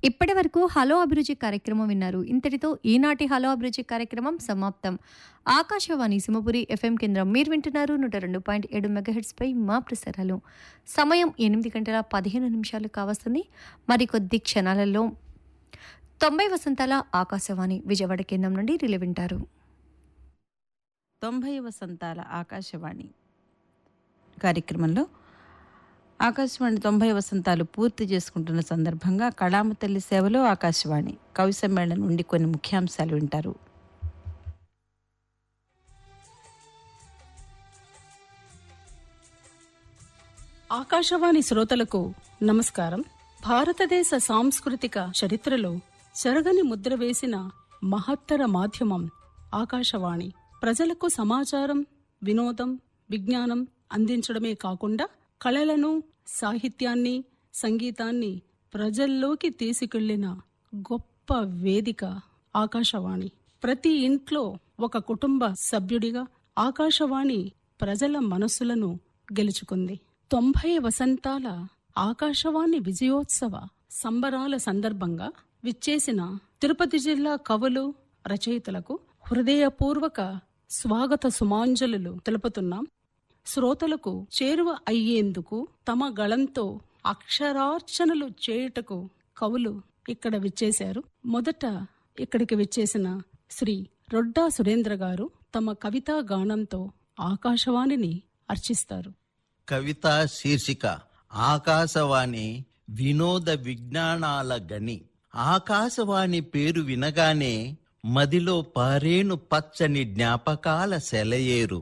ఇప్పటి వరకు హలో అభిరుచి కార్యక్రమం విన్నారు ఇంతటితో ఈనాటి హలో అభిరుచి కార్యక్రమం సమాప్తం ఆకాశవాణి సింహపురి ఎఫ్ఎం కేంద్రం మీరు వింటున్నారు నూట రెండు పాయింట్ ఏడు మెగాహెడ్స్పై మా ప్రసారాలు సమయం ఎనిమిది గంటల పదిహేను నిమిషాలు కావస్తుంది మరికొద్ది క్షణాలలో తొంభై వసంతాల ఆకాశవాణి విజయవాడ కేంద్రం నుండి రిలే వింటారు తొంభై వసంతాల ఆకాశవాణి కార్యక్రమంలో ఆకాశవాణి తొంభై వసంతాలు పూర్తి చేసుకుంటున్న సందర్భంగా కళామ తల్లి సేవలో ఆకాశవాణి కవి సమ్మేళనం నుండి కొన్ని ముఖ్యాంశాలు వింటారు ఆకాశవాణి శ్రోతలకు నమస్కారం భారతదేశ సాంస్కృతిక చరిత్రలో చెరగని ముద్ర వేసిన మహత్తర మాధ్యమం ఆకాశవాణి ప్రజలకు సమాచారం వినోదం విజ్ఞానం అందించడమే కాకుండా కళలను సాహిత్యాన్ని సంగీతాన్ని ప్రజల్లోకి తీసుకెళ్లిన గొప్ప వేదిక ఆకాశవాణి ప్రతి ఇంట్లో ఒక కుటుంబ సభ్యుడిగా ఆకాశవాణి ప్రజల మనస్సులను గెలుచుకుంది తొంభై వసంతాల ఆకాశవాణి విజయోత్సవ సంబరాల సందర్భంగా విచ్చేసిన తిరుపతి జిల్లా కవులు రచయితలకు హృదయపూర్వక స్వాగత సుమాంజలులు తెలుపుతున్నాం శ్రోతలకు చేరువ అయ్యేందుకు తమ గళంతో అక్షరార్చనలు చేయుటకు కవులు ఇక్కడ విచ్చేశారు మొదట ఇక్కడికి విచ్చేసిన శ్రీ రొడ్డా సురేంద్ర గారు తమ కవితా గానంతో ఆకాశవాణిని అర్చిస్తారు కవిత శీర్షిక ఆకాశవాణి వినోద విజ్ఞానాల గని ఆకాశవాణి పేరు వినగానే మదిలో పారేను పచ్చని జ్ఞాపకాల సెలయేరు